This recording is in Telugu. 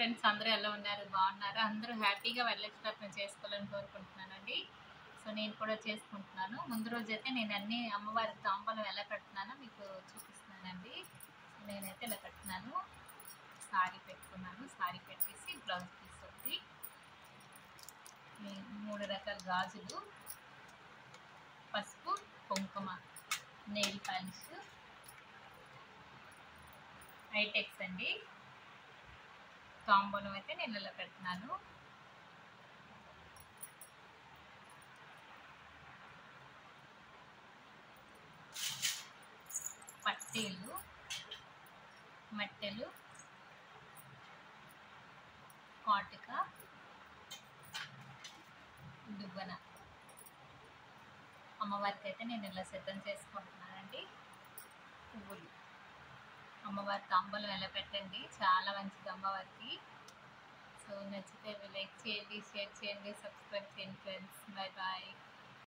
ఫ్రెండ్స్ అందరూ ఎలా ఉన్నారు బాగున్నారు అందరూ హ్యాపీగా వరలక్ష్మి చేసుకోవాలని కోరుకుంటున్నానండి సో నేను కూడా చేసుకుంటున్నాను ముందు రోజు అయితే నేను అన్ని అమ్మవారికి తాంబూలం ఎలా కడుతున్నానో మీకు చూపిస్తున్నానండి సో నేనైతే ఇలా కట్టినాను సారీ పెట్టుకున్నాను సారీ పెట్టేసి బ్లౌజ్ తీసుకుంది మూడు రకాల గాజులు పసుపు కుంకుమ నెయిల్ పాలిష్ హైటెక్స్ అండి తాంబూలం అయితే నేను ఇలా పెడుతున్నాను పట్టీలు మట్టెలు కాటుక దువ్వన అమ్మవారికి అయితే నేను ఇలా సిద్ధం చేసుకుంటున్నానండి పువ్వులు అమ్మవారి తాంబూలం ఎలా పెట్టండి చాలా మంచిది అమ్మవారికి సో నచ్చితే లైక్ చేయండి షేర్ చేయండి సబ్స్క్రైబ్ చేయండి ఫ్రెండ్స్ బాయ్ బాయ్